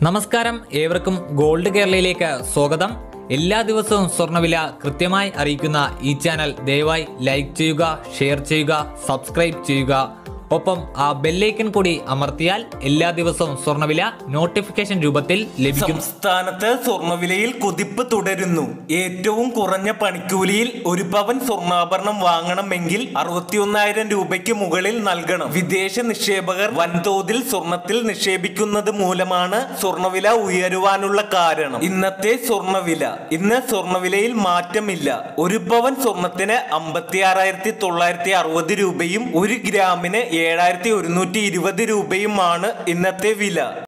നമസ്കാരം ഏവർക്കും ഗോൾഡ് കേരളയിലേക്ക് സ്വാഗതം എല്ലാ ദിവസവും സ്വർണ്ണവില കൃത്യമായി അറിയിക്കുന്ന ഈ ചാനൽ ദയവായി ലൈക്ക് ചെയ്യുക ഷെയർ ചെയ്യുക സബ്സ്ക്രൈബ് ചെയ്യുക ഒപ്പം ആ ബെല്ലൈക്കൺ കൂടി അമർത്തിയാൽ എല്ലാ ദിവസവും സ്വർണ്ണവില നോട്ടിഫിക്കേഷൻ രൂപത്തിൽ ലഭിക്കും സംസ്ഥാനത്ത് സ്വർണ്ണവിലയിൽ കുതിപ്പ് തുടരുന്നു ഏറ്റവും കുറഞ്ഞ പണിക്കൂലിയിൽ ഒരു പവൻ സ്വർണ്ണാഭരണം വാങ്ങണമെങ്കിൽ അറുപത്തിയൊന്നായിരം രൂപയ്ക്ക് മുകളിൽ നൽകണം വിദേശ നിക്ഷേപകർ വൻതോതിൽ സ്വർണത്തിൽ നിക്ഷേപിക്കുന്നത് മൂലമാണ് സ്വർണ്ണവില ഉയരുവാനുള്ള കാരണം ഇന്നത്തെ സ്വർണ്ണവില ഇന്ന് സ്വർണ്ണവിലയിൽ മാറ്റമില്ല ഒരു പവൻ സ്വർണത്തിന് അമ്പത്തി ആറായിരത്തി തൊള്ളായിരത്തി അറുപത് രൂപയും ഒരു ഗ്രാമിന് ഏഴായിരത്തി ഒരുന്നൂറ്റി ഇരുപത് രൂപയുമാണ് ഇന്നത്തെ വില